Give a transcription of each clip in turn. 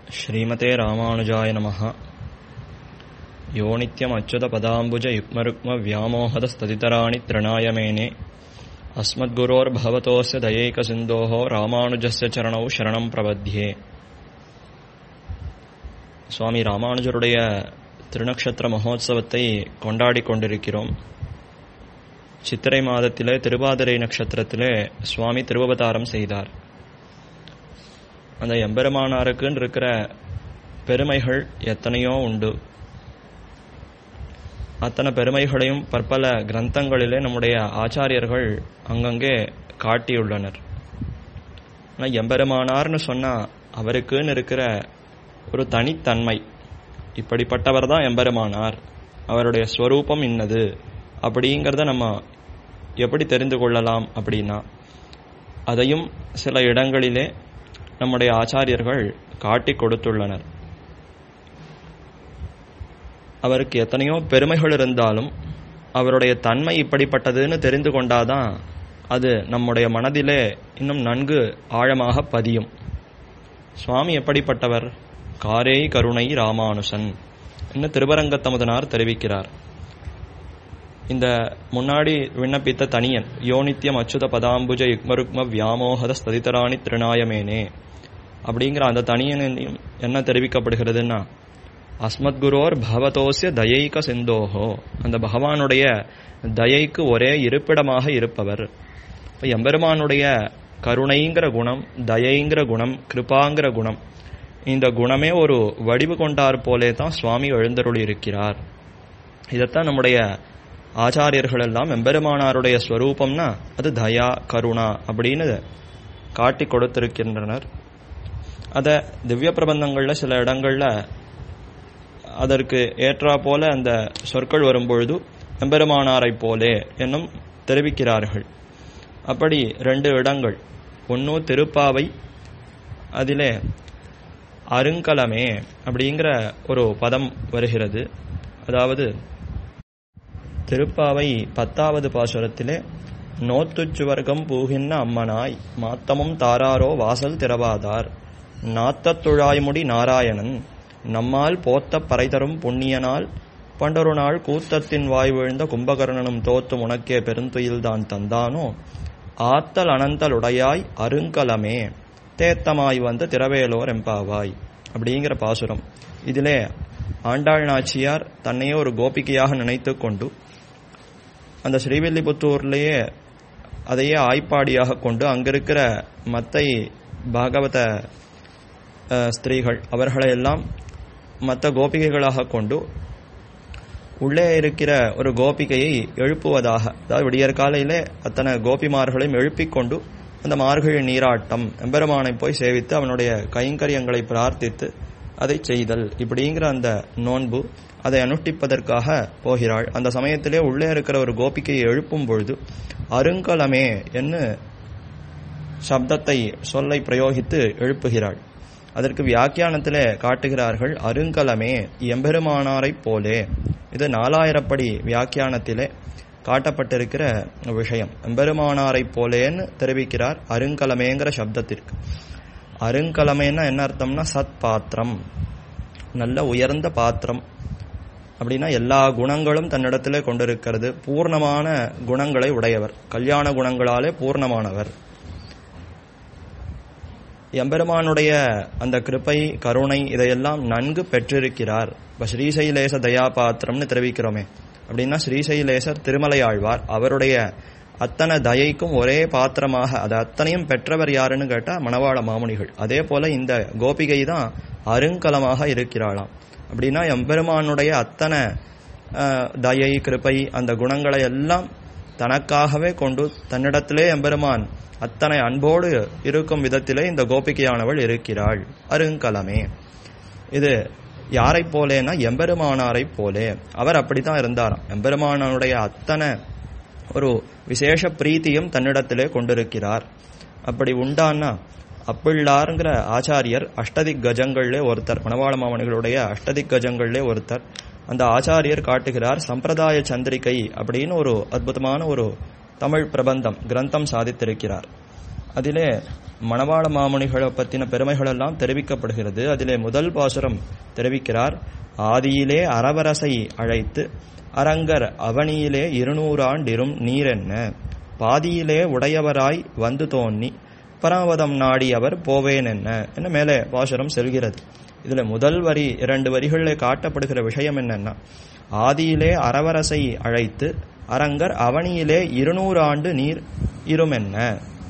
श्रीमते रामानुजाय नमः यो नित्यमच्युतपदाम्बुजयुग्मरुक्मव्यामोहदस्तदितराणि तृणाय मेने अस्मद्गुरोर्भवतोऽस्य दयैकसिन्धोः ராமானுஜஸ்ய சரணௌ சரணம் பிரபத்யே சுவாமி ராமானுஜருடைய திருநக்ஷத்திர மகோத்சவத்தை கொண்டாடி கொண்டிருக்கிறோம் சித்திரை மாதத்திலே திருவாதிரை நட்சத்திரத்திலே சுவாமி திருவவதாரம் செய்தார் அந்த எம்பெருமானாருக்குன்னு இருக்கிற பெருமைகள் எத்தனையோ உண்டு அத்தனை பெருமைகளையும் பற்பல கிரந்தங்களிலே நம்முடைய ஆச்சாரியர்கள் அங்கங்கே காட்டியுள்ளனர் ஆனால் எம்பெருமானார்னு சொன்னால் அவருக்குன்னு இருக்கிற ஒரு தனித்தன்மை இப்படிப்பட்டவர் தான் எம்பெருமானார் அவருடைய ஸ்வரூபம் இன்னது அப்படிங்கிறத நம்ம எப்படி தெரிந்து கொள்ளலாம் அப்படின்னா அதையும் சில இடங்களிலே நம்முடைய ஆச்சாரியர்கள் காட்டி கொடுத்துள்ளனர் அவருக்கு எத்தனையோ பெருமைகள் இருந்தாலும் அவருடைய தன்மை இப்படிப்பட்டதுன்னு தெரிந்து கொண்டாதான் அது நம்முடைய மனதிலே இன்னும் நன்கு ஆழமாக பதியும் சுவாமி எப்படிப்பட்டவர் காரே கருணை ராமானுசன் என்று திருவரங்கத்தமுதனார் தெரிவிக்கிறார் இந்த முன்னாடி விண்ணப்பித்த தனியன் யோனித்யம் அச்சுத பதாம்புஜ யுக்மருக்ம வியாமோகத ஸ்ததிதராணி திருநாயமேனே அப்படிங்கிற அந்த தனியனையும் என்ன தெரிவிக்கப்படுகிறதுன்னா அஸ்மத்குரோர் பவதோசிய தயைக சிந்தோஹோ அந்த பகவானுடைய தயைக்கு ஒரே இருப்பிடமாக இருப்பவர் இப்போ எம்பெருமானுடைய கருணைங்கிற குணம் தயைங்கிற குணம் கிருபாங்கிற குணம் இந்த குணமே ஒரு வடிவு கொண்டார் போலே தான் சுவாமி எழுந்தருளி இருக்கிறார் இதைத்தான் நம்முடைய ஆச்சாரியர்கள் எல்லாம் எம்பெருமானாருடைய ஸ்வரூபம்னா அது தயா கருணா அப்படின்னு காட்டி கொடுத்திருக்கின்றனர் அதை திவ்ய பிரபந்தங்களில் சில இடங்களில் அதற்கு ஏற்றா போல அந்த சொற்கள் வரும்பொழுது எம்பெருமானாரை போலே என்னும் தெரிவிக்கிறார்கள் அப்படி ரெண்டு இடங்கள் ஒன்று திருப்பாவை அதிலே அருங்கலமே அப்படிங்கிற ஒரு பதம் வருகிறது அதாவது திருப்பாவை பத்தாவது பாசுரத்திலே நோத்துச்சுவர்க்கம் பூகின்ன அம்மனாய் மாத்தமும் தாராரோ வாசல் திறவாதார் நாத்தத்துழாய்முடி நாராயணன் நம்மால் போத்த பறைதரும் புண்ணியனால் பண்டொரு நாள் கூத்தத்தின் வாய் விழுந்த கும்பகர்ணனும் தோத்தும் உனக்கே பெருந்துயில்தான் தந்தானோ ஆத்தல் அனந்தலுடையாய் அருங்கலமே தேத்தமாய் வந்த திரவேலோர் எம்பாவாய் அப்படிங்கிற பாசுரம் இதிலே ஆண்டாள் நாச்சியார் தன்னையே ஒரு கோபிகையாக நினைத்து கொண்டு அந்த ஸ்ரீவில்லிபுத்தூர்லேயே அதையே ஆய்ப்பாடியாக கொண்டு அங்கிருக்கிற மத்தை பாகவத ஸ்திரீகள் அவர்களை எல்லாம் மற்ற கோபிகைகளாக கொண்டு உள்ளே இருக்கிற ஒரு கோபிகையை எழுப்புவதாக அதாவது விடியற் காலையிலே அத்தனை கோபிமார்களையும் எழுப்பிக் கொண்டு அந்த மார்கழி நீராட்டம் எம்பெருமானை போய் சேவித்து அவனுடைய கைங்கரியங்களை பிரார்த்தித்து அதை செய்தல் இப்படிங்கிற அந்த நோன்பு அதை அனுஷ்டிப்பதற்காக போகிறாள் அந்த சமயத்திலே உள்ளே இருக்கிற ஒரு கோபிக்கையை எழுப்பும் பொழுது அருங்கலமே என்று சப்தத்தை சொல்லை பிரயோகித்து எழுப்புகிறாள் அதற்கு வியாக்கியானத்திலே காட்டுகிறார்கள் அருங்கலமே எம்பெருமானாரைப் போலே இது நாலாயிரப்படி வியாக்கியானத்திலே காட்டப்பட்டிருக்கிற விஷயம் எம்பெருமானாரைப் போலேன்னு தெரிவிக்கிறார் அருங்கலமேங்கிற சப்தத்திற்கு அருங்கலமேன்னா என்ன அர்த்தம்னா சத் பாத்திரம் நல்ல உயர்ந்த பாத்திரம் அப்படின்னா எல்லா குணங்களும் தன்னிடத்திலே கொண்டிருக்கிறது பூர்ணமான குணங்களை உடையவர் கல்யாண குணங்களாலே பூர்ணமானவர் எம்பெருமானுடைய அந்த கிருப்பை கருணை இதையெல்லாம் நன்கு பெற்றிருக்கிறார் இப்போ ஸ்ரீசைலேச தயாபாத்திரம்னு தெரிவிக்கிறோமே அப்படின்னா ஸ்ரீசைலேசர் திருமலை ஆழ்வார் அவருடைய அத்தனை தயைக்கும் ஒரே பாத்திரமாக அது அத்தனையும் பெற்றவர் யாருன்னு கேட்டால் மணவாள மாமுனிகள் அதே போல இந்த கோபிகை தான் அருங்கலமாக இருக்கிறாளாம் அப்படின்னா எம்பெருமானுடைய அத்தனை தயை கிருப்பை அந்த குணங்களை எல்லாம் தனக்காகவே கொண்டு தன்னிடத்திலே எம்பெருமான் அத்தனை அன்போடு இருக்கும் விதத்திலே இந்த கோபிகையானவள் இருக்கிறாள் அருங்கலமே இது யாரை போலேனா எம்பெருமானாரை போலே அவர் அப்படித்தான் இருந்தாராம் எம்பெருமானாருடைய அத்தனை ஒரு விசேஷ பிரீத்தியும் தன்னிடத்திலே கொண்டிருக்கிறார் அப்படி உண்டான்னா அப்பிள்ளாருங்கிற ஆச்சாரியர் அஷ்டதிக் கஜங்கள்லே ஒருத்தர் மணவாள மாமனிகளுடைய அஷ்டதிக் கஜங்கள்லே ஒருத்தர் அந்த ஆச்சாரியர் காட்டுகிறார் சம்பிரதாய சந்திரிகை அப்படின்னு ஒரு அற்புதமான ஒரு தமிழ் பிரபந்தம் கிரந்தம் சாதித்திருக்கிறார் அதிலே மணவாள மாமுனிகளை பற்றின பெருமைகள் எல்லாம் தெரிவிக்கப்படுகிறது அதிலே முதல் பாசுரம் தெரிவிக்கிறார் ஆதியிலே அரவரசை அழைத்து அரங்கர் அவனியிலே இருநூறாண்டிரும் நீரென்ன பாதியிலே உடையவராய் வந்து தோன்னி பராவதம் நாடி அவர் போவேன் என்ன என்ன மேலே பாசுரம் செல்கிறது இதுல முதல் வரி இரண்டு வரிகளில் காட்டப்படுகிற விஷயம் என்னன்னா ஆதியிலே அரவரசை அழைத்து அரங்கர் அவனியிலே இருநூறு ஆண்டு நீர் இருமென்ன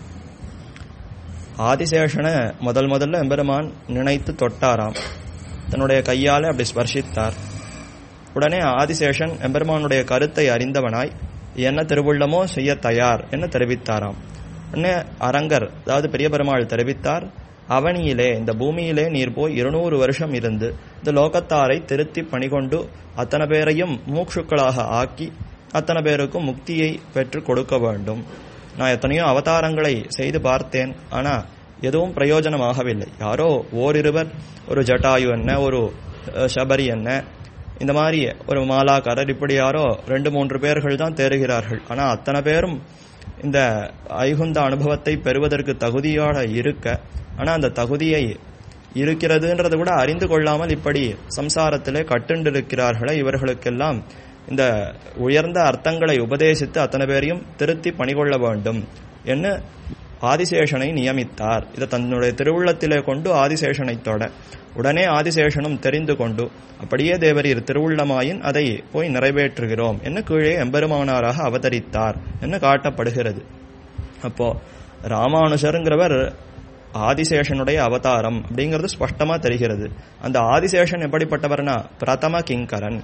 ஆதிசேஷனை முதல் முதல்ல எம்பெருமான் நினைத்து தொட்டாராம் தன்னுடைய கையால அப்படி ஸ்பர்சித்தார் உடனே ஆதிசேஷன் எம்பெருமானுடைய கருத்தை அறிந்தவனாய் என்ன திருவுள்ளமோ செய்ய தயார் என்ன தெரிவித்தாராம் உடனே அரங்கர் அதாவது பெரிய பெருமாள் தெரிவித்தார் அவனியிலே இந்த பூமியிலே நீர் போய் இருநூறு வருஷம் இருந்து இந்த லோகத்தாரை திருத்தி பணிகொண்டு அத்தனை பேரையும் மூக்ஷுக்களாக ஆக்கி அத்தனை பேருக்கும் முக்தியை பெற்று கொடுக்க வேண்டும் நான் எத்தனையோ அவதாரங்களை செய்து பார்த்தேன் ஆனா எதுவும் பிரயோஜனமாகவில்லை யாரோ ஓரிருவர் ஒரு ஜட்டாயு என்ன ஒரு அஹ், சபரி என்ன இந்த மாதிரி ஒரு மாலாக்காரர் இப்படி யாரோ ரெண்டு மூன்று பேர்கள் தான் தேறுகிறார்கள் ஆனா அத்தனை பேரும் இந்த ஐகுந்த அனுபவத்தை பெறுவதற்கு தகுதியாக இருக்க ஆனா அந்த தகுதியை இருக்கிறதுன்றதை கூட அறிந்து கொள்ளாமல் இப்படி சம்சாரத்திலே கட்டுண்டிருக்கிறார்களே இவர்களுக்கெல்லாம் இந்த உயர்ந்த அர்த்தங்களை உபதேசித்து அத்தனை பேரையும் திருத்தி பணிகொள்ள வேண்டும் என்று ஆதிசேஷனை நியமித்தார் இதை தன்னுடைய திருவுள்ளத்திலே கொண்டு ஆதிசேஷனை தொட உடனே ஆதிசேஷனும் தெரிந்து கொண்டு அப்படியே தேவரீர் திருவுள்ளமாயின் அதை போய் நிறைவேற்றுகிறோம் என்ன கீழே எம்பெருமானாராக அவதரித்தார் என்று காட்டப்படுகிறது அப்போ ராமானுஜருங்கிறவர் ஆதிசேஷனுடைய அவதாரம் அப்படிங்கிறது ஸ்பஷ்டமா தெரிகிறது அந்த ஆதிசேஷன் எப்படிப்பட்டவர்னா பிரதம கிங்கரன்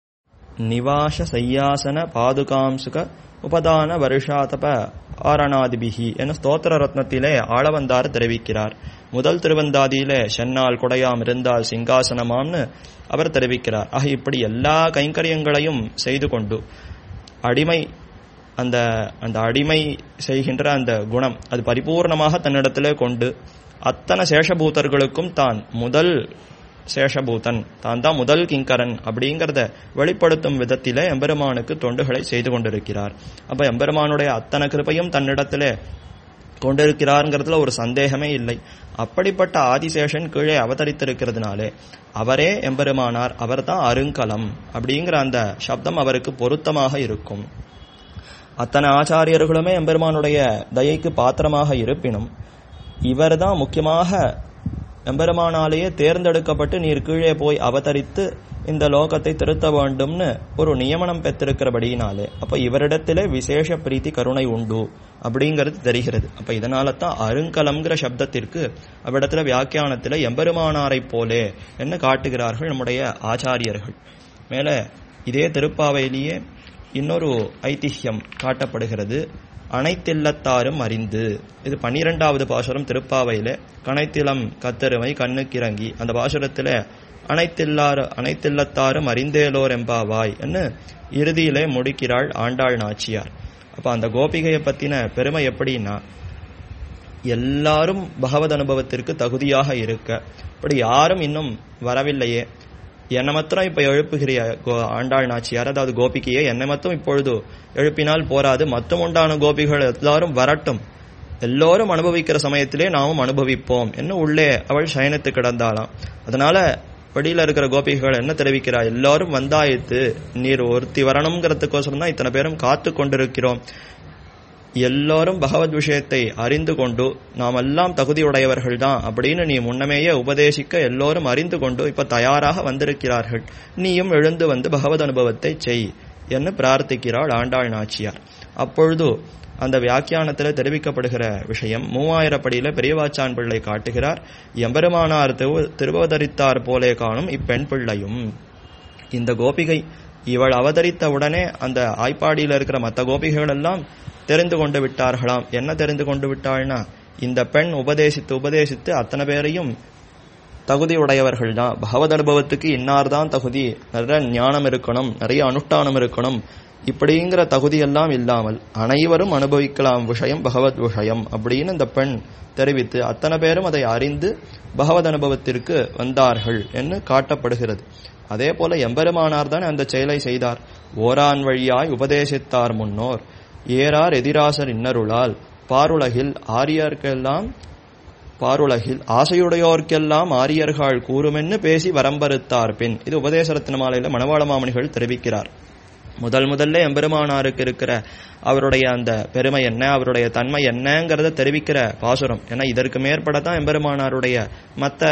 நிவாச சையாசன பாதுகாம்சுக உபதான வருஷாதப ஆரணாதிபிகி என ஸ்தோத்திர ரத்னத்திலே ஆளவந்தார் தெரிவிக்கிறார் முதல் திருவந்தாதியிலே சென்னால் குடையாம் இருந்தால் சிங்காசனமாம்னு அவர் தெரிவிக்கிறார் ஆக இப்படி எல்லா கைங்கரியங்களையும் செய்து கொண்டு அடிமை அந்த அந்த அடிமை செய்கின்ற அந்த குணம் அது பரிபூர்ணமாக தன்னிடத்திலே கொண்டு அத்தனை சேஷபூதர்களுக்கும் தான் முதல் சேஷபூதன் தான் தான் முதல் கிங்கரன் அப்படிங்கிறத வெளிப்படுத்தும் விதத்திலே எம்பெருமானுக்கு தொண்டுகளை செய்து கொண்டிருக்கிறார் அப்ப எம்பெருமானுடைய அத்தனை கிருபையும் தன்னிடத்திலே கொண்டிருக்கிறாருங்கிறதுல ஒரு சந்தேகமே இல்லை அப்படிப்பட்ட ஆதிசேஷன் கீழே அவதரித்திருக்கிறதுனாலே அவரே எம்பெருமானார் அவர்தான் அருங்கலம் அப்படிங்கிற அந்த சப்தம் அவருக்கு பொருத்தமாக இருக்கும் அத்தனை ஆச்சாரியர்களுமே எம்பெருமானுடைய தயைக்கு பாத்திரமாக இருப்பினும் இவர்தான் முக்கியமாக எம்பெருமானாலேயே தேர்ந்தெடுக்கப்பட்டு நீர் கீழே போய் அவதரித்து இந்த லோகத்தை திருத்த வேண்டும்னு ஒரு நியமனம் பெற்றிருக்கிறபடியினாலே அப்ப இவரிடத்திலே விசேஷ பிரீத்தி கருணை உண்டு அப்படிங்கிறது தெரிகிறது அப்ப இதனால தான் அருங்கலம்ங்கிற சப்தத்திற்கு அவ்விடத்துல வியாக்கியானத்துல எம்பெருமானாரை போலே என்ன காட்டுகிறார்கள் நம்முடைய ஆச்சாரியர்கள் மேல இதே திருப்பாவையிலேயே இன்னொரு ஐதிஹ்யம் காட்டப்படுகிறது அனைத்தில்லத்தாரும் அறிந்து இது பன்னிரெண்டாவது பாசுரம் திருப்பாவையில கனைத்திலம் கத்தருமை கண்ணுக்கிறங்கி அந்த பாசுரத்துல அனைத்தில்லாறு அனைத்தில்லத்தாரும் அறிந்தேலோர் எம்பாவாய் என்று இறுதியிலே முடிக்கிறாள் ஆண்டாள் நாச்சியார் அப்ப அந்த கோபிகையை பத்தின பெருமை எப்படின்னா எல்லாரும் பகவத் அனுபவத்திற்கு தகுதியாக இருக்க இப்படி யாரும் இன்னும் வரவில்லையே என்னை மாத்திரம் இப்ப எழுப்புகிறிய கோ- ஆண்டாள் நாச்சியார் அதாவது கோபிகையே என்னை மட்டும் இப்பொழுது எழுப்பினால் போராது மொத்தம் உண்டான கோபிகள் எல்லாரும் வரட்டும் எல்லோரும் அனுபவிக்கிற சமயத்திலே நாமும் அனுபவிப்போம் என்ன உள்ளே அவள் சயனித்து கிடந்தாளாம் அதனால வெளியில இருக்கிற கோபிகள் என்ன தெரிவிக்கிறா எல்லாரும் வந்தாயித்து நீர் ஒருத்தி வரணுங்கிறதுக்கோசரம் தான் இத்தனை பேரும் காத்து கொண்டிருக்கிறோம் எல்லாரும் பகவத் விஷயத்தை அறிந்து கொண்டு நாம் எல்லாம் தகுதியுடையவர்கள் தான் அப்படின்னு நீ முன்னமேயே உபதேசிக்க எல்லோரும் அறிந்து கொண்டு இப்ப தயாராக வந்திருக்கிறார்கள் நீயும் எழுந்து வந்து பகவத் அனுபவத்தை செய் என்று பிரார்த்திக்கிறாள் ஆண்டாள் நாச்சியார் அப்பொழுது அந்த வியாக்கியானத்தில் தெரிவிக்கப்படுகிற விஷயம் மூவாயிரப்படியில பெரியவாச்சான் பிள்ளை காட்டுகிறார் எம்பெருமானார் திரு- திருவதரித்தார் போலே காணும் இப்பெண் பிள்ளையும் இந்த கோபிகை இவள் அவதரித்த உடனே அந்த ஆய்ப்பாடியில் இருக்கிற மற்ற கோபிகைகள் எல்லாம் தெரிந்து கொண்டு விட்டார்களாம் என்ன தெரிந்து கொண்டு விட்டாள்னா இந்த பெண் உபதேசித்து உபதேசித்து அத்தனை பேரையும் தகுதி உடையவர்கள் தான் பகவத் அனுபவத்துக்கு இன்னார் தான் தகுதி நிறைய ஞானம் இருக்கணும் நிறைய அனுஷ்டானம் இருக்கணும் இப்படிங்கிற தகுதி எல்லாம் இல்லாமல் அனைவரும் அனுபவிக்கலாம் விஷயம் பகவத் விஷயம் அப்படின்னு இந்த பெண் தெரிவித்து அத்தனை பேரும் அதை அறிந்து பகவத் அனுபவத்திற்கு வந்தார்கள் என்று காட்டப்படுகிறது அதே போல எம்பெருமானார் தான் அந்த செயலை செய்தார் ஓரான் வழியாய் உபதேசித்தார் முன்னோர் ஏறார் எதிராசர் இன்னருளால் பாருலகில் ஆரியர்க்கெல்லாம் பாருலகில் ஆசையுடையோர்க்கெல்லாம் ஆரியர்கள் கூறுமென்னு பேசி வரம்பறுத்தார் பின் இது உபதேசரத்ன மாலையில மணவாள மாமணிகள் தெரிவிக்கிறார் முதல் முதல்ல எம்பெருமானாருக்கு இருக்கிற அவருடைய அந்த பெருமை என்ன அவருடைய தன்மை என்னங்கிறத தெரிவிக்கிற பாசுரம் ஏன்னா இதற்கு மேற்படத்தான் எம்பெருமானாருடைய மற்ற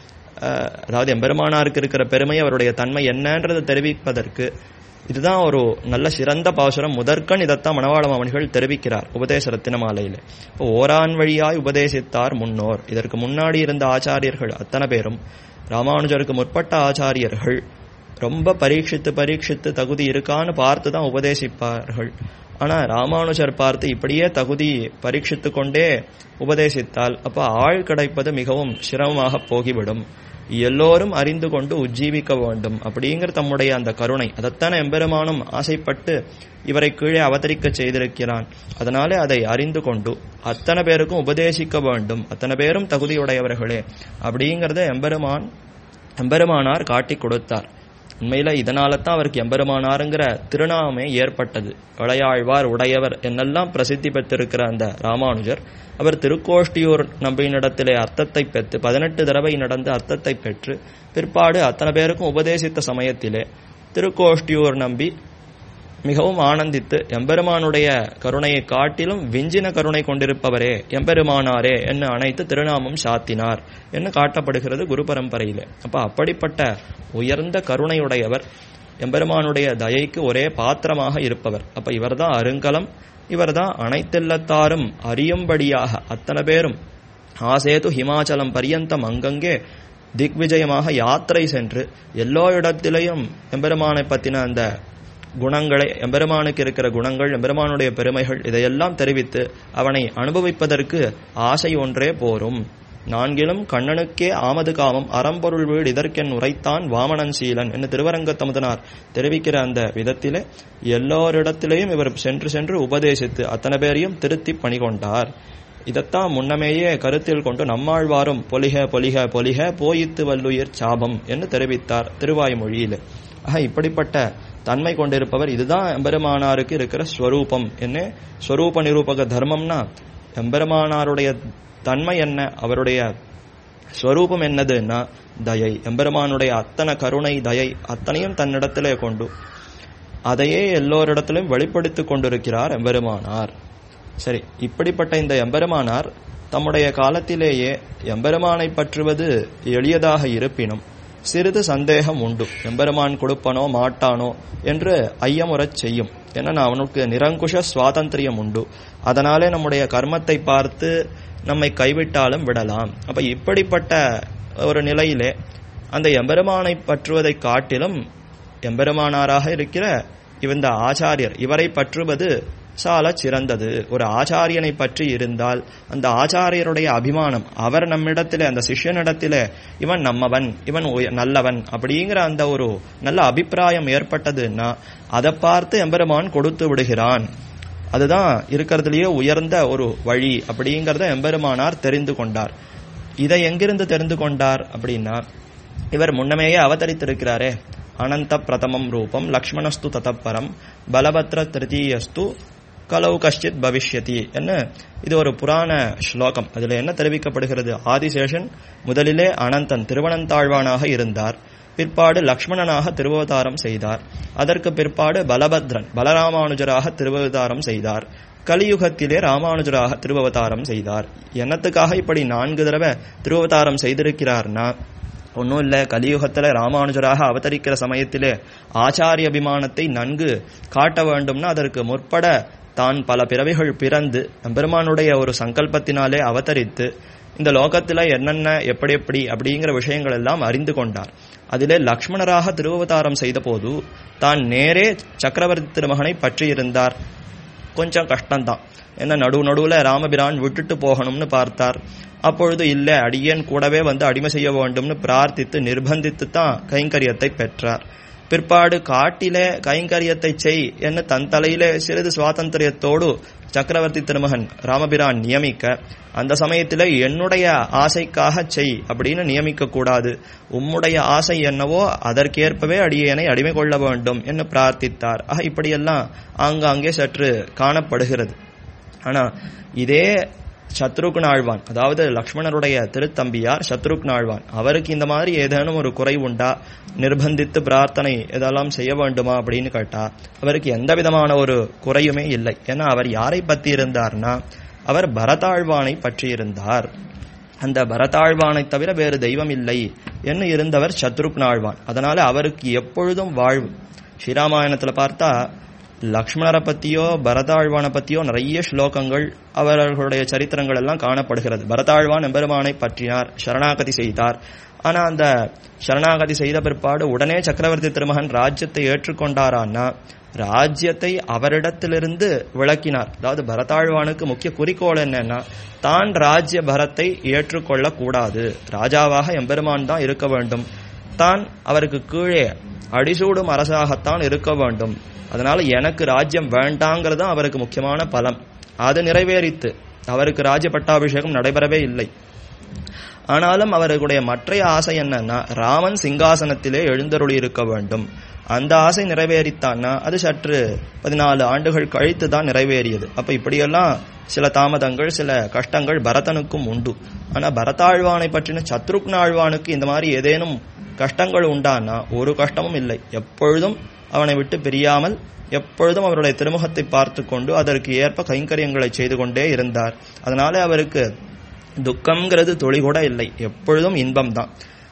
அதாவது எம்பெருமானாருக்கு இருக்கிற பெருமை அவருடைய தன்மை என்னன்றதை தெரிவிப்பதற்கு இதுதான் ஒரு நல்ல சிறந்த பாசுரம் முதற்கண் இதைத்தான் மணவாள மாமணிகள் தெரிவிக்கிறார் உபதேச ரத்தின மாலையில இப்போ ஓரான் வழியாய் உபதேசித்தார் முன்னோர் இதற்கு முன்னாடி இருந்த ஆச்சாரியர்கள் அத்தனை பேரும் ராமானுஜருக்கு முற்பட்ட ஆச்சாரியர்கள் ரொம்ப பரீட்சித்து பரீட்சித்து தகுதி இருக்கான்னு பார்த்து தான் உபதேசிப்பார்கள் ஆனா ராமானுஜர் பார்த்து இப்படியே தகுதி பரீட்சித்து கொண்டே உபதேசித்தால் அப்ப ஆள் கிடைப்பது மிகவும் சிரமமாக போகிவிடும் எல்லோரும் அறிந்து கொண்டு உஜ்ஜீவிக்க வேண்டும் அப்படிங்கிற தம்முடைய அந்த கருணை அதைத்தானே எம்பெருமானும் ஆசைப்பட்டு இவரை கீழே அவதரிக்க செய்திருக்கிறான் அதனாலே அதை அறிந்து கொண்டு அத்தனை பேருக்கும் உபதேசிக்க வேண்டும் அத்தனை பேரும் தகுதியுடையவர்களே அப்படிங்கிறத எம்பெருமான் எம்பெருமானார் காட்டி கொடுத்தார் உண்மையில இதனால தான் அவருக்கு எம்பெருமானாருங்கிற திருநாமே ஏற்பட்டது விளையாழ்வார் உடையவர் என்னெல்லாம் பிரசித்தி பெற்றிருக்கிற அந்த ராமானுஜர் அவர் திருக்கோஷ்டியூர் நம்பியினிடத்திலே அர்த்தத்தை பெற்று பதினெட்டு தடவை நடந்து அர்த்தத்தை பெற்று பிற்பாடு அத்தனை பேருக்கும் உபதேசித்த சமயத்திலே திருக்கோஷ்டியூர் நம்பி மிகவும் ஆனந்தித்து எம்பெருமானுடைய கருணையை காட்டிலும் விஞ்சின கருணை கொண்டிருப்பவரே எம்பெருமானாரே என்று அனைத்து திருநாமம் சாத்தினார் என்று காட்டப்படுகிறது குரு பரம்பரையிலே அப்ப அப்படிப்பட்ட உயர்ந்த கருணையுடையவர் எம்பெருமானுடைய தயைக்கு ஒரே பாத்திரமாக இருப்பவர் அப்ப இவர்தான் அருங்கலம் இவர்தான் அனைத்தெல்லத்தாரும் அறியும்படியாக அத்தனை பேரும் ஆசேது ஹிமாச்சலம் பரியந்தம் அங்கங்கே திக்விஜயமாக யாத்திரை சென்று எல்லோ இடத்திலையும் எம்பெருமானை பத்தின அந்த குணங்களை எம்பெருமானுக்கு இருக்கிற குணங்கள் எம்பெருமானுடைய பெருமைகள் இதையெல்லாம் தெரிவித்து அவனை அனுபவிப்பதற்கு ஆசை ஒன்றே போரும் நான்கிலும் கண்ணனுக்கே ஆமது காமம் அறம்பொருள் வீடு இதற்கென் உரைத்தான் வாமனன் சீலன் என்று திருவரங்கத்தமுதனார் தெரிவிக்கிற அந்த விதத்திலே எல்லோரிடத்திலேயும் இவர் சென்று சென்று உபதேசித்து அத்தனை பேரையும் திருத்தி பணிகொண்டார் இதைத்தான் முன்னமேயே கருத்தில் கொண்டு நம்மாழ்வாரும் பொலிக பொலிக பொலிக போயித்து வல்லுயிர் சாபம் என்று தெரிவித்தார் திருவாய்மொழியில் ஆக இப்படிப்பட்ட தன்மை கொண்டிருப்பவர் இதுதான் எம்பெருமானாருக்கு இருக்கிற ஸ்வரூபம் என்ன ஸ்வரூப நிரூபக தர்மம்னா எம்பெருமானாருடைய தன்மை என்ன அவருடைய ஸ்வரூபம் என்னதுன்னா தயை எம்பெருமானுடைய அத்தனை கருணை தயை அத்தனையும் தன்னிடத்திலே கொண்டு அதையே எல்லோரிடத்திலும் வெளிப்படுத்திக் கொண்டிருக்கிறார் எம்பெருமானார் சரி இப்படிப்பட்ட இந்த எம்பெருமானார் தம்முடைய காலத்திலேயே எம்பெருமானை பற்றுவது எளியதாக இருப்பினும் சிறிது சந்தேகம் உண்டு எம்பெருமான் கொடுப்பனோ மாட்டானோ என்று ஐயமுறச் செய்யும் ஏன்னா அவனுக்கு நிரங்குஷ சுவாதந்திரியம் உண்டு அதனாலே நம்முடைய கர்மத்தை பார்த்து நம்மை கைவிட்டாலும் விடலாம் அப்ப இப்படிப்பட்ட ஒரு நிலையிலே அந்த எம்பெருமானை பற்றுவதை காட்டிலும் எம்பெருமானாராக இருக்கிற இந்த ஆச்சாரியர் இவரை பற்றுவது சால சிறந்தது ஒரு ஆச்சாரியனை பற்றி இருந்தால் அந்த ஆச்சாரியருடைய அபிமானம் அவர் நம்மிடத்திலே அந்த சிஷ்யனிடத்திலே இவன் நம்மவன் இவன் நல்லவன் அப்படிங்கிற அந்த ஒரு நல்ல அபிப்பிராயம் ஏற்பட்டதுன்னா அதை பார்த்து எம்பெருமான் கொடுத்து விடுகிறான் அதுதான் இருக்கிறதுலயே உயர்ந்த ஒரு வழி அப்படிங்கிறத எம்பெருமானார் தெரிந்து கொண்டார் இதை எங்கிருந்து தெரிந்து கொண்டார் அப்படின்னா இவர் முன்னமேயே அவதரித்திருக்கிறாரே அனந்த பிரதமம் ரூபம் லக்ஷ்மணஸ்து ததப்பரம் பலபத்ர திருத்தீயஸ்து கலவு கஷ்டித் பவிஷ்யதி என்ன இது ஒரு புராண ஸ்லோகம் அதுல என்ன தெரிவிக்கப்படுகிறது ஆதிசேஷன் முதலிலே அனந்தன் திருவனந்தாழ்வானாக இருந்தார் பிற்பாடு லக்ஷ்மணனாக திருவவதாரம் செய்தார் அதற்கு பிற்பாடு பலபத்ரன் பலராமானுஜராக திருவவதாரம் செய்தார் கலியுகத்திலே ராமானுஜராக திருவவதாரம் செய்தார் என்னத்துக்காக இப்படி நான்கு தடவை திருவவதாரம் செய்திருக்கிறார்னா ஒன்றும் இல்லை கலியுகத்தில் ராமானுஜராக அவதரிக்கிற சமயத்திலே ஆச்சாரிய அபிமானத்தை நன்கு காட்ட வேண்டும்னா அதற்கு முற்பட தான் பல பிறவிகள் பிறந்து பெருமானுடைய ஒரு சங்கல்பத்தினாலே அவதரித்து இந்த லோகத்துல என்னென்ன எப்படி எப்படி அப்படிங்கிற விஷயங்கள் எல்லாம் அறிந்து கொண்டார் அதிலே லக்ஷ்மணராக திருவவதாரம் செய்த போது தான் நேரே சக்கரவர்த்தி திருமகனை பற்றி இருந்தார் கொஞ்சம் கஷ்டம்தான் என்ன நடு நடுவுல ராமபிரான் விட்டுட்டு போகணும்னு பார்த்தார் அப்பொழுது இல்ல அடியேன் கூடவே வந்து அடிமை செய்ய வேண்டும்னு பிரார்த்தித்து நிர்பந்தித்து தான் கைங்கரியத்தை பெற்றார் பிற்பாடு காட்டிலே கைங்கரியத்தை செய் என்று தன் தலையிலே சிறிது சுவாதந்திரியத்தோடு சக்கரவர்த்தி திருமகன் ராமபிரான் நியமிக்க அந்த சமயத்தில் என்னுடைய ஆசைக்காக செய் அப்படின்னு நியமிக்க கூடாது உம்முடைய ஆசை என்னவோ அதற்கேற்பவே அடியேனை அடிமை கொள்ள வேண்டும் என்று பிரார்த்தித்தார் ஆக இப்படியெல்லாம் ஆங்காங்கே சற்று காணப்படுகிறது ஆனா இதே சத்ருக்ன ஆழ்வான் அதாவது லக்ஷ்மணருடைய திருத்தம்பியார் சத்ருக்ன ஆழ்வான் அவருக்கு இந்த மாதிரி ஏதேனும் ஒரு குறை உண்டா நிர்பந்தித்து பிரார்த்தனை இதெல்லாம் செய்ய வேண்டுமா அப்படின்னு கேட்டா அவருக்கு எந்த விதமான ஒரு குறையுமே இல்லை ஏன்னா அவர் யாரை பத்தி இருந்தார்னா அவர் பரதாழ்வானை பற்றி இருந்தார் அந்த பரதாழ்வானை தவிர வேறு தெய்வம் இல்லை என்று இருந்தவர் சத்ருக்னாழ்வான் அதனால அவருக்கு எப்பொழுதும் வாழ்வு ஸ்ரீராமாயணத்துல பார்த்தா லக்ஷ்மணரை பத்தியோ பரதாழ்வானை பத்தியோ நிறைய ஸ்லோகங்கள் அவர்களுடைய சரித்திரங்கள் எல்லாம் காணப்படுகிறது பரதாழ்வான் எம்பெருமானை பற்றினார் சரணாகதி செய்தார் ஆனா அந்த சரணாகதி செய்த பிற்பாடு உடனே சக்கரவர்த்தி திருமகன் ராஜ்யத்தை ஏற்றுக்கொண்டாரான்னா ராஜ்யத்தை அவரிடத்திலிருந்து விளக்கினார் அதாவது பரதாழ்வானுக்கு முக்கிய குறிக்கோள் என்னன்னா தான் ராஜ்ய பரத்தை ஏற்றுக்கொள்ள கூடாது ராஜாவாக எம்பெருமான் தான் இருக்க வேண்டும் தான் அவருக்கு கீழே அடிசூடும் அரசாகத்தான் இருக்க வேண்டும் அதனால எனக்கு ராஜ்யம் வேண்டாங்கிறது தான் அவருக்கு முக்கியமான பலம் அது நிறைவேறித்து அவருக்கு ராஜ்ய பட்டாபிஷேகம் நடைபெறவே இல்லை ஆனாலும் அவர்களுடைய மற்றைய ஆசை என்னன்னா ராமன் சிங்காசனத்திலே எழுந்தருளி இருக்க வேண்டும் அந்த ஆசை நிறைவேறித்தான்னா அது சற்று பதினாலு ஆண்டுகள் கழித்து தான் நிறைவேறியது அப்ப இப்படியெல்லாம் சில தாமதங்கள் சில கஷ்டங்கள் பரதனுக்கும் உண்டு ஆனா பரதாழ்வானை பற்றின சத்ருக்ன ஆழ்வானுக்கு இந்த மாதிரி ஏதேனும் கஷ்டங்கள் உண்டானா ஒரு கஷ்டமும் இல்லை எப்பொழுதும் அவனை விட்டு பிரியாமல் எப்பொழுதும் அவருடைய திருமுகத்தை பார்த்து கொண்டு அதற்கு ஏற்ப கைங்கரியங்களை செய்து கொண்டே இருந்தார் அதனால அவருக்கு துக்கம்ங்கிறது துளி கூட இல்லை எப்பொழுதும் இன்பம்தான்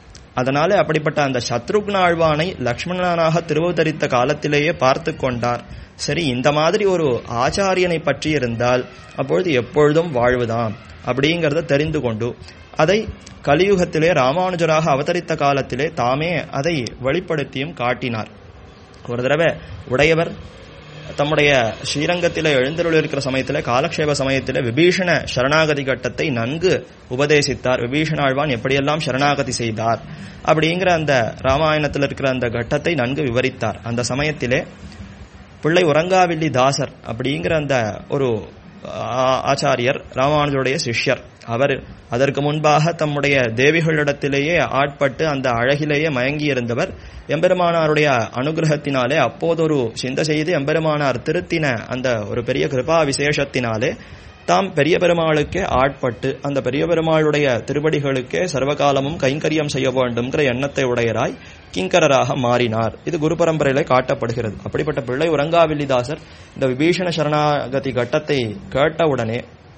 அதனால அப்படிப்பட்ட அந்த சத்ருக்ன ஆழ்வானை லக்ஷ்மணனாக திருவதரித்த காலத்திலேயே பார்த்து கொண்டார் சரி இந்த மாதிரி ஒரு ஆச்சாரியனை பற்றி இருந்தால் அப்பொழுது எப்பொழுதும் வாழ்வுதான் அப்படிங்கிறத தெரிந்து கொண்டு அதை கலியுகத்திலே ராமானுஜராக அவதரித்த காலத்திலே தாமே அதை வெளிப்படுத்தியும் காட்டினார் ஒரு தடவை உடையவர் தம்முடைய ஸ்ரீரங்கத்திலே எழுந்தருள் இருக்கிற சமயத்திலே காலக்ஷேப சமயத்திலே விபீஷண சரணாகதி கட்டத்தை நன்கு உபதேசித்தார் விபீஷண ஆழ்வான் எப்படியெல்லாம் சரணாகதி செய்தார் அப்படிங்கிற அந்த ராமாயணத்தில் இருக்கிற அந்த கட்டத்தை நன்கு விவரித்தார் அந்த சமயத்திலே பிள்ளை உறங்காவில்லி தாசர் அப்படிங்கிற அந்த ஒரு ஆச்சாரியர் ராமானுஜருடைய சிஷ்யர் அவர் அதற்கு முன்பாக தம்முடைய தேவிகளிடத்திலேயே ஆட்பட்டு அந்த அழகிலேயே மயங்கி இருந்தவர் எம்பெருமானாருடைய அனுகிரகத்தினாலே அப்போதொரு சிந்த செய்து எம்பெருமானார் திருத்தின அந்த ஒரு பெரிய கிருபா விசேஷத்தினாலே தாம் பெரிய பெருமாளுக்கே ஆட்பட்டு அந்த பெரிய பெருமாளுடைய திருவடிகளுக்கே சர்வகாலமும் கைங்கரியம் செய்ய வேண்டும்ங்கிற எண்ணத்தை உடையராய் கிங்கரராக மாறினார் இது குரு பரம்பரையில காட்டப்படுகிறது அப்படிப்பட்ட பிள்ளை உறங்காவில்லிதாசர் இந்த விபீஷண சரணாகதி கட்டத்தை கேட்டவுடனே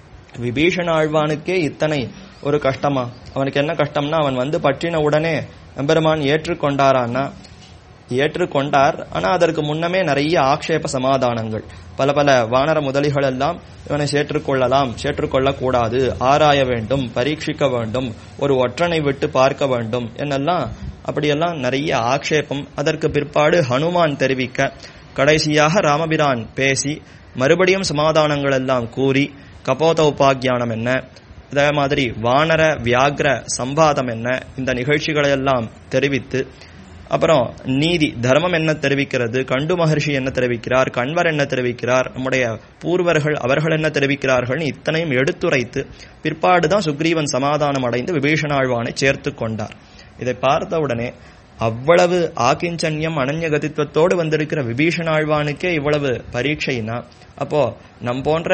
விபீஷண ஆழ்வானுக்கே இத்தனை ஒரு கஷ்டமா அவனுக்கு என்ன கஷ்டம்னா அவன் வந்து பற்றின உடனே எம்பெருமான் ஏற்றுக்கொண்டாரான்னா ஏற்றுக்கொண்டார் ஆனா அதற்கு முன்னமே நிறைய ஆக்ஷேப சமாதானங்கள் பல பல வானர முதலிகள் எல்லாம் இவனை சேற்றுக்கொள்ளலாம் சேற்றுக்கொள்ளக்கூடாது ஆராய வேண்டும் பரீட்சிக்க வேண்டும் ஒரு ஒற்றனை விட்டு பார்க்க வேண்டும் என்னெல்லாம் அப்படியெல்லாம் நிறைய ஆக்ஷேபம் அதற்கு பிற்பாடு ஹனுமான் தெரிவிக்க கடைசியாக ராமபிரான் பேசி மறுபடியும் சமாதானங்கள் எல்லாம் கூறி கபோத உபாக்கியானம் என்ன அதே மாதிரி வானர வியாக்ர சம்பாதம் என்ன இந்த நிகழ்ச்சிகளை எல்லாம் தெரிவித்து அப்புறம் நீதி தர்மம் என்ன தெரிவிக்கிறது கண்டு மகர்ஷி என்ன தெரிவிக்கிறார் கண்வர் என்ன தெரிவிக்கிறார் நம்முடைய பூர்வர்கள் அவர்கள் என்ன தெரிவிக்கிறார்கள் இத்தனையும் எடுத்துரைத்து பிற்பாடுதான் சுக்ரீவன் சமாதானம் அடைந்து விபீஷணாழ்வானை சேர்த்து கொண்டார் இதை பார்த்தவுடனே அவ்வளவு ஆக்கிஞ்சன்யம் அனன்யகதித்துவத்தோடு வந்திருக்கிற விபீஷணாழ்வானுக்கே இவ்வளவு பரீட்சைனா அப்போ நம் போன்ற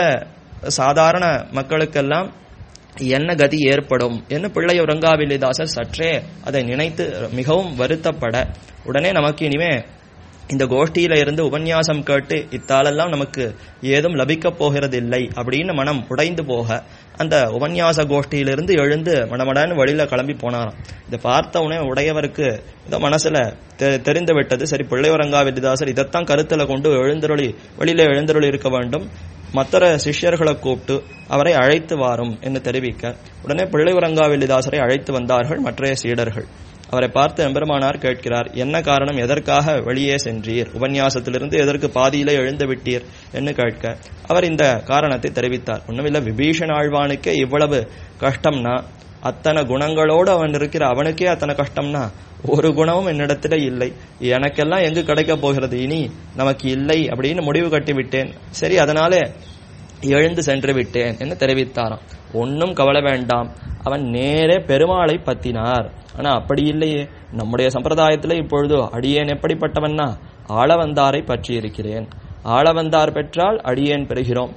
சாதாரண மக்களுக்கெல்லாம் என்ன கதி ஏற்படும் என்று பிள்ளை உறங்காவில்லிதாசர் சற்றே அதை நினைத்து மிகவும் வருத்தப்பட உடனே நமக்கு இனிமே இந்த கோஷ்டியில இருந்து உபன்யாசம் கேட்டு இத்தாலெல்லாம் நமக்கு ஏதும் லபிக்கப் போகிறதில்லை அப்படின்னு மனம் உடைந்து போக அந்த உபன்யாச கோஷ்டியிலிருந்து எழுந்து மடமடன்னு வழியில கிளம்பி போனாராம் இதை பார்த்த உடனே உடையவருக்கு ஏதோ மனசுல தெரிந்து விட்டது சரி பிள்ளையரங்கா விதிதாசர் இதைத்தான் கருத்துல கொண்டு எழுந்தருளி வெளியில எழுந்தருளி இருக்க வேண்டும் மற்ற சிஷ்யர்களை கூப்பிட்டு அவரை அழைத்து வாரும் என்று தெரிவிக்க உடனே பிள்ளைவரங்காவெல்லிதாசரை அழைத்து வந்தார்கள் மற்றைய சீடர்கள் அவரை பார்த்து எம்பெருமானார் கேட்கிறார் என்ன காரணம் எதற்காக வெளியே சென்றீர் உபன்யாசத்திலிருந்து எதற்கு பாதியிலே எழுந்து விட்டீர் என்று கேட்க அவர் இந்த காரணத்தை தெரிவித்தார் ஒண்ணுமில்ல விபீஷண ஆழ்வானுக்கே இவ்வளவு கஷ்டம்னா அத்தனை குணங்களோடு அவன் இருக்கிற அவனுக்கே அத்தனை கஷ்டம்னா ஒரு குணமும் என்னிடத்துல இல்லை எனக்கெல்லாம் எங்கு கிடைக்க போகிறது இனி நமக்கு இல்லை அப்படின்னு முடிவு கட்டி விட்டேன் சரி அதனாலே எழுந்து சென்று விட்டேன் என்று தெரிவித்தாராம் ஒன்னும் கவலை வேண்டாம் அவன் நேரே பெருமாளை பத்தினார் ஆனா அப்படி இல்லையே நம்முடைய சம்பிரதாயத்துல இப்பொழுது அடியேன் எப்படிப்பட்டவன்னா ஆளவந்தாரை பற்றி இருக்கிறேன் ஆளவந்தார் பெற்றால் அடியேன் பெறுகிறோம்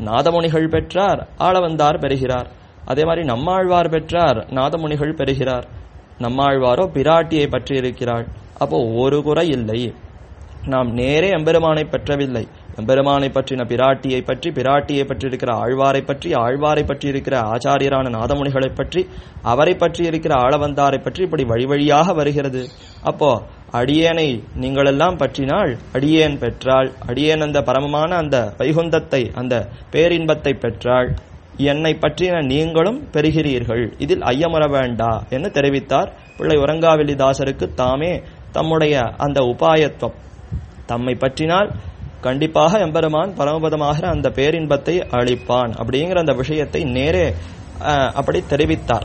நாதமுனிகள் பெற்றார் ஆளவந்தார் பெறுகிறார் அதே மாதிரி நம்மாழ்வார் பெற்றார் நாதமுனிகள் பெறுகிறார் நம்மாழ்வாரோ பிராட்டியை பற்றி இருக்கிறாள் அப்போ ஒரு குறை இல்லை நாம் நேரே எம்பெருமானை பெற்றவில்லை எம்பெருமானை பற்றின பிராட்டியை பற்றி பிராட்டியை பற்றி இருக்கிற ஆழ்வாரை பற்றி ஆழ்வாரை பற்றி இருக்கிற ஆச்சாரியரான நாதமுனிகளை பற்றி அவரை பற்றி இருக்கிற ஆளவந்தாரை பற்றி இப்படி வழி வழியாக வருகிறது அப்போ அடியேனை நீங்களெல்லாம் பற்றினால் அடியேன் பெற்றாள் அடியேன் அந்த பரமமான அந்த வைகுந்தத்தை அந்த பேரின்பத்தை பெற்றாள் என்னை பற்றின நீங்களும் பெறுகிறீர்கள் இதில் ஐயமுற வேண்டா என்று தெரிவித்தார் பிள்ளை உறங்காவெளி தாசருக்கு தாமே தம்முடைய அந்த உபாயத்துவம் தம்மை பற்றினால் கண்டிப்பாக எம்பெருமான் பரமபதமாகிற அந்த பேரின்பத்தை அளிப்பான் அப்படிங்கிற அந்த விஷயத்தை நேரே அஹ், அப்படி தெரிவித்தார்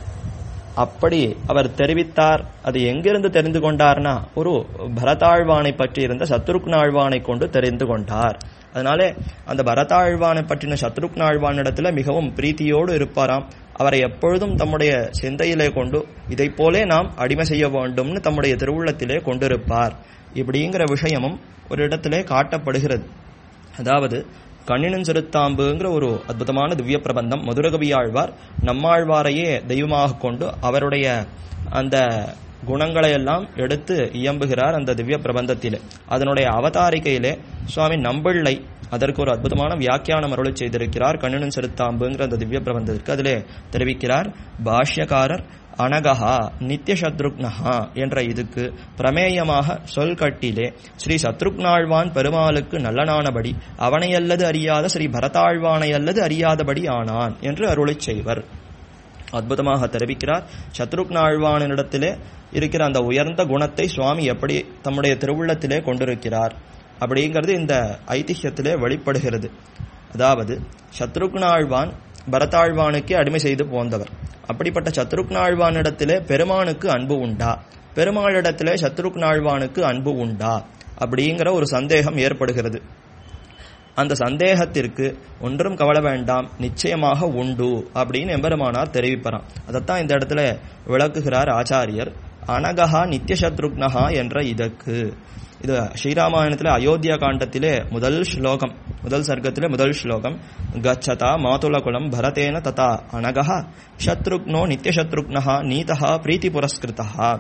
அப்படி அவர் தெரிவித்தார் அது எங்கிருந்து தெரிந்து கொண்டார்னா ஒரு பரதாழ்வானை பற்றி இருந்த சத்ருக்னாழ்வானை கொண்டு தெரிந்து கொண்டார் அதனாலே அந்த பரதாழ்வானை பற்றின சத்ருக்னாழ்வானிடத்துல மிகவும் பிரீத்தியோடு இருப்பாராம் அவரை எப்பொழுதும் தம்முடைய சிந்தையிலே கொண்டு இதைப் போலே நாம் அடிமை செய்ய வேண்டும்னு தம்முடைய திருவுள்ளத்திலே கொண்டிருப்பார் இப்படிங்கிற விஷயமும் ஒரு இடத்திலே காட்டப்படுகிறது அதாவது கண்ணினும் சிறுத்தாம்புங்கிற ஒரு அற்புதமான திவ்ய பிரபந்தம் மதுரகவியாழ்வார் நம்மாழ்வாரையே தெய்வமாக கொண்டு அவருடைய அந்த குணங்களை எல்லாம் எடுத்து இயம்புகிறார் அந்த திவ்ய பிரபந்தத்திலே அதனுடைய அவதாரிகையிலே சுவாமி நம்பிள்ளை அதற்கு ஒரு அற்புதமான வியாக்கியானம் அருளை செய்திருக்கிறார் கண்ணினும் சிறுத்தாம்புங்கிற அந்த திவ்ய பிரபந்தத்திற்கு அதிலே தெரிவிக்கிறார் பாஷ்யக்காரர் அனகஹா நித்திய சத்ருக்னஹா என்ற இதுக்கு பிரமேயமாக சொல் கட்டிலே ஸ்ரீ சத்ருக்னாழ்வான் பெருமாளுக்கு நல்லனானபடி அவனையல்லது அறியாத ஸ்ரீ பரதாழ்வானை அல்லது அறியாதபடி ஆனான் என்று அருளைச் செய்வர் அற்புதமாக தெரிவிக்கிறார் சத்ருக்னாழ்வானிடத்திலே இருக்கிற அந்த உயர்ந்த குணத்தை சுவாமி எப்படி தம்முடைய திருவுள்ளத்திலே கொண்டிருக்கிறார் அப்படிங்கிறது இந்த ஐதிஹ்யத்திலே வெளிப்படுகிறது அதாவது சத்ருக்னாழ்வான் பரதாழ்வானுக்கே அடிமை செய்து போந்தவர் அப்படிப்பட்ட சத்ருக்னாழ்வானிடத்திலே பெருமானுக்கு அன்பு உண்டா பெருமாளிடத்திலே சத்ருக்னாழ்வானுக்கு அன்பு உண்டா அப்படிங்கிற ஒரு சந்தேகம் ஏற்படுகிறது அந்த சந்தேகத்திற்கு ஒன்றும் கவலை வேண்டாம் நிச்சயமாக உண்டு அப்படின்னு எம்பெருமானார் தெரிவிப்பறான் அதைத்தான் இந்த இடத்துல விளக்குகிறார் ஆச்சாரியர் அனகஹா நித்திய சத்ருக்னஹா என்ற இதற்கு இது ஸ்ரீராமாயணத்திலே அயோத்தியா காண்டத்திலே முதல் ஸ்லோகம் முதல் சர்க்கத்திலே முதல் ஸ்லோகம் கச்சதா மாதுலகுலம் பரதேன ததா அனகஹ சத்ருக்னோ நித்திய சத்ருக்னஹா நீதஹா பிரீத்தி புரஸ்கிருதா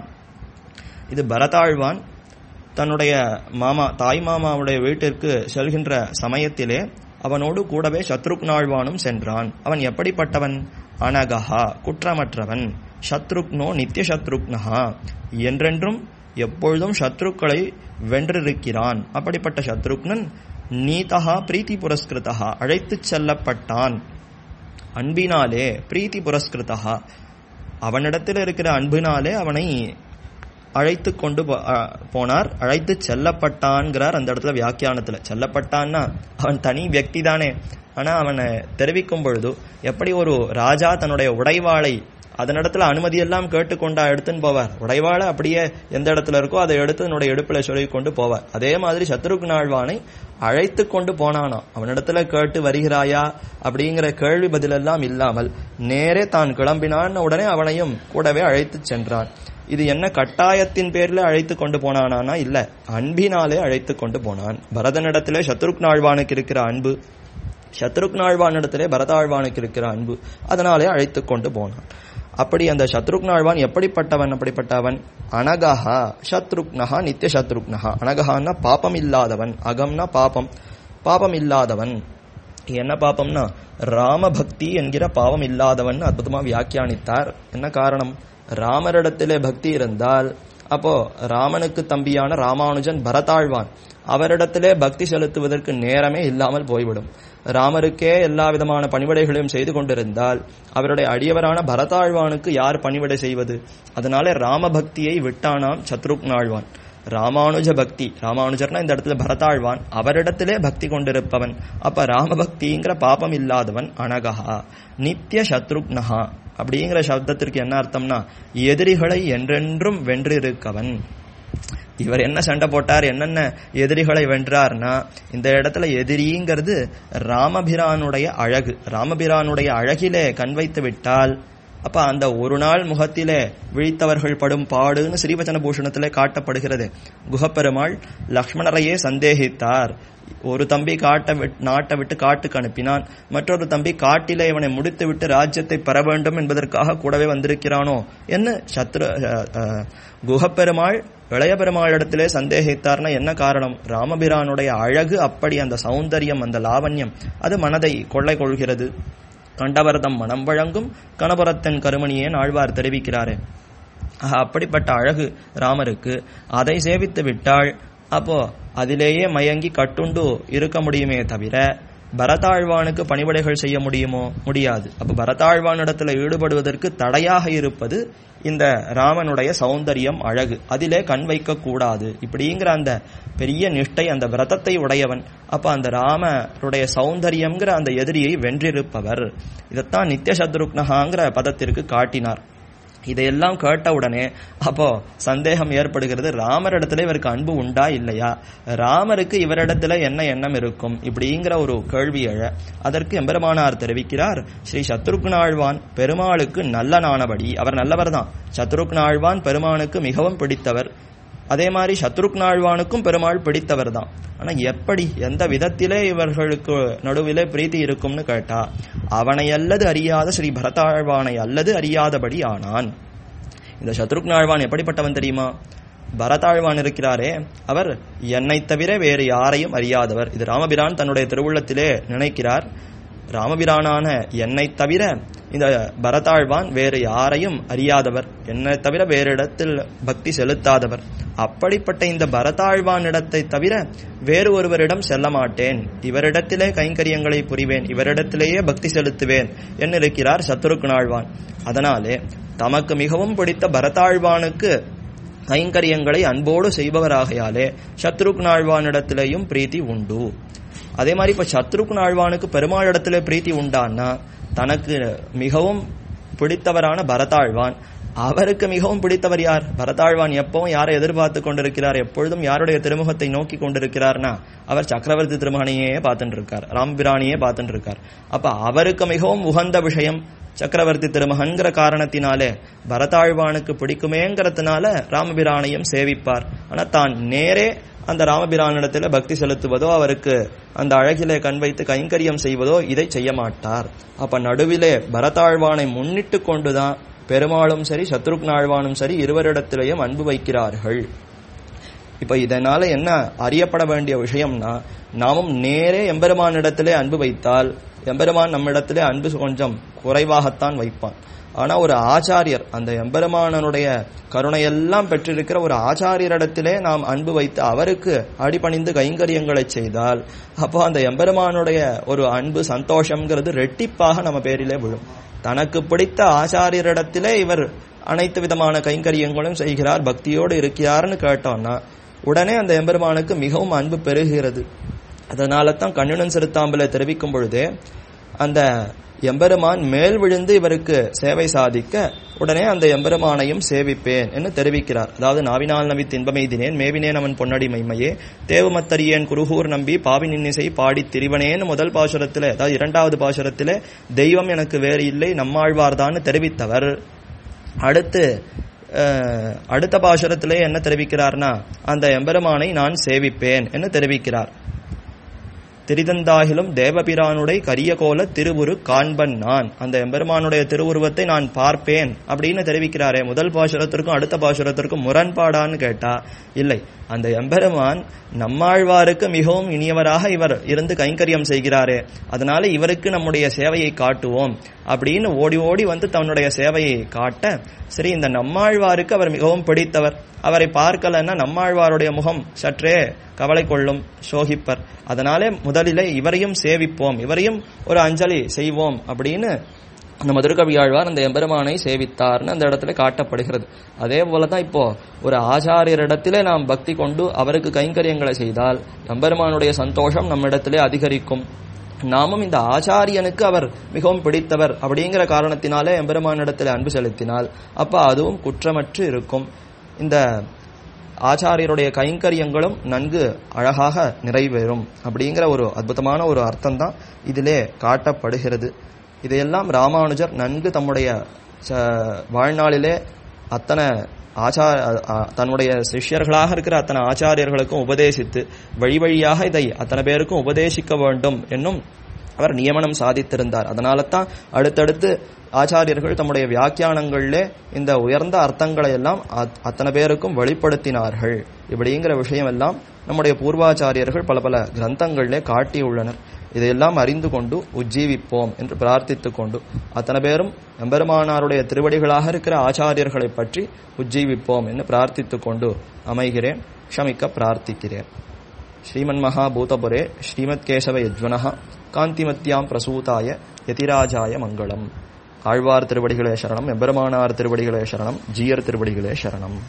இது பரதாழ்வான் தன்னுடைய மாமா தாய் மாமாவுடைய வீட்டிற்கு செல்கின்ற சமயத்திலே அவனோடு கூடவே சத்ருக்னாழ்வானும் சென்றான் அவன் எப்படிப்பட்டவன் அனகஹா குற்றமற்றவன் சத்ருக்னோ நித்திய சத்ருக்னஹா என்றென்றும் எப்பொழுதும் சத்ருக்களை வென்றிருக்கிறான் அப்படிப்பட்ட சத்ருக்னன் நீதஹா பிரீத்தி புரஸ்கிருதா அழைத்துச் செல்லப்பட்டான் அன்பினாலே பிரீத்தி புரஸ்கிருதா அவனிடத்தில் இருக்கிற அன்பினாலே அவனை அழைத்து கொண்டு போ- அ, போனார் அழைத்து செல்லப்பட்டான்கிறார் அந்த இடத்துல வியாக்கியானத்துல செல்லப்பட்டான்னா அவன் தனி வியக்தி தானே ஆனா அவனை தெரிவிக்கும் பொழுது எப்படி ஒரு ராஜா தன்னுடைய உடைவாளை அதனிடத்துல அனுமதி எல்லாம் கேட்டுக்கொண்டா எடுத்துன்னு போவார் உடைவாளை அப்படியே எந்த இடத்துல இருக்கோ அதை எடுத்து தன்னுடைய இடுப்புல சொல்லி கொண்டு போவார் அதே மாதிரி சத்ருக்னாழ்வானை அழைத்து கொண்டு போனானாம் அவனிடத்துல கேட்டு வருகிறாயா அப்படிங்கிற கேள்வி பதிலெல்லாம் இல்லாமல் நேரே தான் கிளம்பினான் உடனே அவனையும் கூடவே அழைத்து சென்றான் இது என்ன கட்டாயத்தின் பேர்ல அழைத்து கொண்டு போனானா இல்ல அன்பினாலே அழைத்து கொண்டு போனான் பரதனிடத்திலே சத்ருக்னாழ்வானுக்கு இருக்கிற அன்பு சத்ருக்னாழ்வானிடத்திலே பரதாழ்வானுக்கு இருக்கிற அன்பு அதனாலே அழைத்து கொண்டு போனான் அப்படி அந்த சத்ருக்னாழ்வான் எப்படிப்பட்டவன் அப்படிப்பட்டவன் அனகஹா சத்ருக்னஹா நித்திய சத்ருக்னஹா அனகஹான்னா பாபம் இல்லாதவன் அகம்னா பாபம் பாபம் இல்லாதவன் என்ன பாபம்னா ராமபக்தி என்கிற பாவம் இல்லாதவன் அற்புதமா வியாக்கியானித்தார் என்ன காரணம் ராமரிடத்திலே பக்தி இருந்தால் அப்போ ராமனுக்கு தம்பியான ராமானுஜன் பரதாழ்வான் அவரிடத்திலே பக்தி செலுத்துவதற்கு நேரமே இல்லாமல் போய்விடும் ராமருக்கே எல்லா விதமான பணிவிடைகளையும் செய்து கொண்டிருந்தால் அவருடைய அடியவரான பரதாழ்வானுக்கு யார் பணிவிடை செய்வது அதனால ராமபக்தியை விட்டானாம் சத்ருக்னாழ்வான் ராமானுஜ பக்தி ராமானுஜர்னா இந்த இடத்துல பரதாழ்வான் அவரிடத்திலே பக்தி கொண்டிருப்பவன் அப்ப ராமபக்திங்கிற பாபம் இல்லாதவன் அனகஹா நித்திய சத்ருக்னஹா அப்படிங்கிற சப்தத்திற்கு என்ன அர்த்தம்னா எதிரிகளை என்றென்றும் வென்றிருக்கவன் இவர் என்ன சண்டை போட்டார் என்னென்ன எதிரிகளை வென்றார்னா இந்த இடத்துல எதிரிங்கிறது ராமபிரானுடைய அழகு ராமபிரானுடைய அழகிலே கண் வைத்து விட்டால் அப்ப அந்த ஒரு நாள் முகத்திலே விழித்தவர்கள் படும் பாடுன்னு ஸ்ரீவச்சன பூஷணத்திலே காட்டப்படுகிறது குஹப்பெருமாள் லக்ஷ்மணரையே சந்தேகித்தார் ஒரு தம்பி காட்ட விட் நாட்டை விட்டு காட்டுக்கு அனுப்பினான் மற்றொரு தம்பி காட்டிலே இவனை முடித்து விட்டு ராஜ்யத்தை பெற வேண்டும் என்பதற்காக கூடவே வந்திருக்கிறானோ என்ன சத்ரு அஹ், அஹ், குஹப்பெருமாள் இளைய பெருமாளிடத்திலே சந்தேகித்தார்னா என்ன காரணம் ராமபிரானுடைய அழகு அப்படி அந்த சௌந்தரியம் அந்த லாவண்யம் அது மனதை கொள்ளை கொள்கிறது கண்டவரதம் மனம் வழங்கும் கணபுரத்தன் கருமணியே ஆழ்வார் தெரிவிக்கிறாரே ஆக, அப்படிப்பட்ட அழகு ராமருக்கு அதை சேவித்து விட்டால் அப்போ அதிலேயே மயங்கி கட்டுண்டு இருக்க முடியுமே தவிர பரதாழ்வானுக்கு பணிவிடைகள் செய்ய முடியுமோ முடியாது அப்ப பரதாழ்வானிடத்துல ஈடுபடுவதற்கு தடையாக இருப்பது இந்த ராமனுடைய சௌந்தரியம் அழகு அதிலே கண் வைக்க கூடாது இப்படிங்கிற அந்த பெரிய நிஷ்டை அந்த விரதத்தை உடையவன் அப்ப அந்த ராமருடைய சௌந்தரியம்ங்கிற அந்த எதிரியை வென்றிருப்பவர் இதைத்தான் நித்திய சத்ருக்னஹாங்கிற பதத்திற்கு காட்டினார் இதையெல்லாம் கேட்ட உடனே அப்போ சந்தேகம் ஏற்படுகிறது ராமரிடத்துல இவருக்கு அன்பு உண்டா இல்லையா ராமருக்கு இவரிடத்துல என்ன எண்ணம் இருக்கும் இப்படிங்கிற ஒரு கேள்வி எழ அதற்கு எம்பெருமானார் தெரிவிக்கிறார் ஸ்ரீ சத்ருக்னாழ்வான் பெருமாளுக்கு நல்லனானபடி அவர் நல்லவர் தான் சத்ருக்னாழ்வான் பெருமானுக்கு மிகவும் பிடித்தவர் அதே மாதிரி சத்ருக்னாழ்வானுக்கும் பெருமாள் பிடித்தவர் தான் ஆனா எப்படி எந்த விதத்திலே இவர்களுக்கு நடுவிலே பிரீத்தி இருக்கும்னு கேட்டா அவனை அல்லது அறியாத ஸ்ரீ பரதாழ்வானை அல்லது அறியாதபடி ஆனான் இந்த சத்ருக்னாழ்வான் எப்படிப்பட்டவன் தெரியுமா பரதாழ்வான் இருக்கிறாரே அவர் என்னை தவிர வேறு யாரையும் அறியாதவர் இது ராமபிரான் தன்னுடைய திருவுள்ளத்திலே நினைக்கிறார் ராமபிரானான என்னை தவிர இந்த பரதாழ்வான் வேறு யாரையும் அறியாதவர் என்னை தவிர வேறு இடத்தில் பக்தி செலுத்தாதவர் அப்படிப்பட்ட இந்த பரதாழ்வான் இடத்தை தவிர வேறு ஒருவரிடம் செல்ல மாட்டேன் இவரிடத்திலே கைங்கரியங்களை புரிவேன் இவரிடத்திலேயே பக்தி செலுத்துவேன் என்று இருக்கிறார் சத்ருக்னாழ்வான் அதனாலே தமக்கு மிகவும் பிடித்த பரதாழ்வானுக்கு கைங்கரியங்களை அன்போடு செய்பவராகையாலே சத்ருக்னாழ்வானிடத்திலேயும் பிரீத்தி உண்டு அதே மாதிரி இப்ப சத்ருக்னாழ்வானுக்கு பெருமாள் இடத்துல பிரீத்தி உண்டான்னா தனக்கு மிகவும் பிடித்தவரான பரதாழ்வான் அவருக்கு மிகவும் பிடித்தவர் யார் பரதாழ்வான் எப்பவும் யாரை எதிர்பார்த்து கொண்டிருக்கிறார் எப்பொழுதும் யாருடைய திருமுகத்தை நோக்கி கொண்டிருக்கிறார்னா அவர் சக்கரவர்த்தி திருமகனையே பார்த்துட்டு இருக்கார் ராம்பிராணியே பார்த்துட்டு இருக்கார் அப்ப அவருக்கு மிகவும் உகந்த விஷயம் சக்கரவர்த்தி திருமகன்கிற காரணத்தினாலே பரதாழ்வானுக்கு பிடிக்குமேங்கிறதுனால ராமபிரானையும் சேவிப்பார் ஆனா தான் நேரே அந்த ராமபிரானிடத்துல பக்தி செலுத்துவதோ அவருக்கு அந்த அழகிலே கண் வைத்து கைங்கரியம் செய்வதோ இதை செய்ய மாட்டார் அப்ப நடுவிலே பரதாழ்வானை முன்னிட்டு கொண்டுதான் பெருமாளும் சரி சத்ருக்னாழ்வானும் சரி இருவரிடத்திலேயும் அன்பு வைக்கிறார்கள் இப்ப இதனால என்ன அறியப்பட வேண்டிய விஷயம்னா நாமும் நேரே எம்பெருமானிடத்திலே அன்பு வைத்தால் எம்பெருமான் நம்மிடத்திலே அன்பு கொஞ்சம் குறைவாகத்தான் வைப்பான் ஆனா ஒரு ஆச்சாரியர் அந்த எம்பெருமானனுடைய கருணையெல்லாம் பெற்றிருக்கிற ஒரு ஆச்சாரியரிடத்திலே நாம் அன்பு வைத்து அவருக்கு அடிபணிந்து கைங்கரியங்களை செய்தால் அப்போ அந்த எம்பெருமானுடைய ஒரு அன்பு சந்தோஷம்ங்கிறது ரெட்டிப்பாக நம்ம பேரிலே விழும் தனக்கு பிடித்த ஆச்சாரியரிடத்திலே இவர் அனைத்து விதமான கைங்கரியங்களும் செய்கிறார் பக்தியோடு இருக்கிறார்னு கேட்டோம்னா உடனே அந்த எம்பெருமானுக்கு மிகவும் அன்பு பெருகிறது அதனால தான் கண்ணனன் சிறுத்தாம்பலை தெரிவிக்கும் பொழுதே அந்த எம்பெருமான் மேல் விழுந்து இவருக்கு சேவை சாதிக்க உடனே அந்த எம்பெருமானையும் சேவிப்பேன் என்று தெரிவிக்கிறார் அதாவது நாவினால் நவி தின்பமெய்தினேன் மேவினேன் அவன் பொன்னடி மைமையே தேவமத்தரியேன் குருகூர் நம்பி பாவி நின்னிசை பாடி திரிவனேன்னு முதல் பாசுரத்திலே அதாவது இரண்டாவது பாசுரத்திலே தெய்வம் எனக்கு வேறு இல்லை நம்மாழ்வார்தான்னு தெரிவித்தவர் அடுத்து அஹ், அடுத்த பாசுரத்திலே என்ன தெரிவிக்கிறார்னா அந்த எம்பெருமானை நான் சேவிப்பேன் என்று தெரிவிக்கிறார் திரிதந்தாகிலும் தேவபிரானுடைய கரிய கோல திருவுரு காண்பன் நான் அந்த எம்பெருமானுடைய திருவுருவத்தை நான் பார்ப்பேன் அப்படின்னு தெரிவிக்கிறாரே முதல் பாசுரத்திற்கும் அடுத்த பாசுரத்திற்கும் முரண்பாடான்னு கேட்டா இல்லை அந்த எம்பெருமான் நம்மாழ்வாருக்கு மிகவும் இனியவராக இவர் இருந்து கைங்கரியம் செய்கிறாரே அதனால இவருக்கு நம்முடைய சேவையை காட்டுவோம் அப்படின்னு ஓடி ஓடி வந்து தன்னுடைய சேவையை காட்ட சரி இந்த நம்மாழ்வாருக்கு அவர் மிகவும் பிடித்தவர் அவரை பார்க்கலன்னா நம்மாழ்வாருடைய முகம் சற்றே கவலை கொள்ளும் சோகிப்பர் அதனாலே முதலிலே இவரையும் சேவிப்போம் இவரையும் ஒரு அஞ்சலி செய்வோம் அப்படின்னு அந்த மதுரகவி ஆழ்வார் அந்த எம்பெருமானை சேவித்தார்னு அந்த இடத்துல காட்டப்படுகிறது அதே போலதான் இப்போ ஒரு ஆச்சாரியரிடத்திலே நாம் பக்தி கொண்டு அவருக்கு கைங்கரியங்களை செய்தால் எம்பெருமானுடைய சந்தோஷம் நம்மிடத்திலே அதிகரிக்கும் நாமும் இந்த ஆச்சாரியனுக்கு அவர் மிகவும் பிடித்தவர் அப்படிங்கிற காரணத்தினாலே எம்பெருமானிடத்தில் அன்பு செலுத்தினால் அப்ப அதுவும் குற்றமற்று இருக்கும் இந்த ஆச்சாரியருடைய கைங்கரியங்களும் நன்கு அழகாக நிறைவேறும் அப்படிங்கிற ஒரு அற்புதமான ஒரு அர்த்தம் தான் இதிலே காட்டப்படுகிறது இதையெல்லாம் ராமானுஜர் நன்கு தம்முடைய ச- வாழ்நாளிலே அத்தனை ஆச்சார அ- தன்னுடைய சிஷ்யர்களாக இருக்கிற அத்தனை ஆச்சாரியர்களுக்கும் உபதேசித்து வழி வழியாக இதை அத்தனை பேருக்கும் உபதேசிக்க வேண்டும் என்னும் அவர் நியமனம் சாதித்திருந்தார் அதனால தான் அடுத்தடுத்து ஆச்சாரியர்கள் தம்முடைய வியாக்கியானங்களிலே இந்த உயர்ந்த அர்த்தங்களை எல்லாம் அத்- அத்தனை பேருக்கும் வெளிப்படுத்தினார்கள் இப்படிங்கிற விஷயம் எல்லாம் நம்முடைய பூர்வாச்சாரியர்கள் பல பல கிரந்தங்களிலே காட்டியுள்ளனர் இதையெல்லாம் அறிந்து கொண்டு உஜ்ஜீவிப்போம் என்று பிரார்த்தித்துக் கொண்டு அத்தனை பேரும் எம்பெருமானாருடைய திருவடிகளாக இருக்கிற ஆச்சாரியர்களை பற்றி உஜ்ஜீவிப்போம் என்று பிரார்த்தித்துக் கொண்டு அமைகிறேன் க்ஷமிக்க பிரார்த்திக்கிறேன் श्रीमन्महाभूतपुरे श्रीमत्केशव यज्वनः कान्तिमत्यां प्रसूताय यतिराजाय मङ्गलम् ஆழ்வார் திருவடிகளே சரணம் எம்பெருமானார் திருவடிகளே சரணம் ஜீயர் திருவடிகளே சரணம்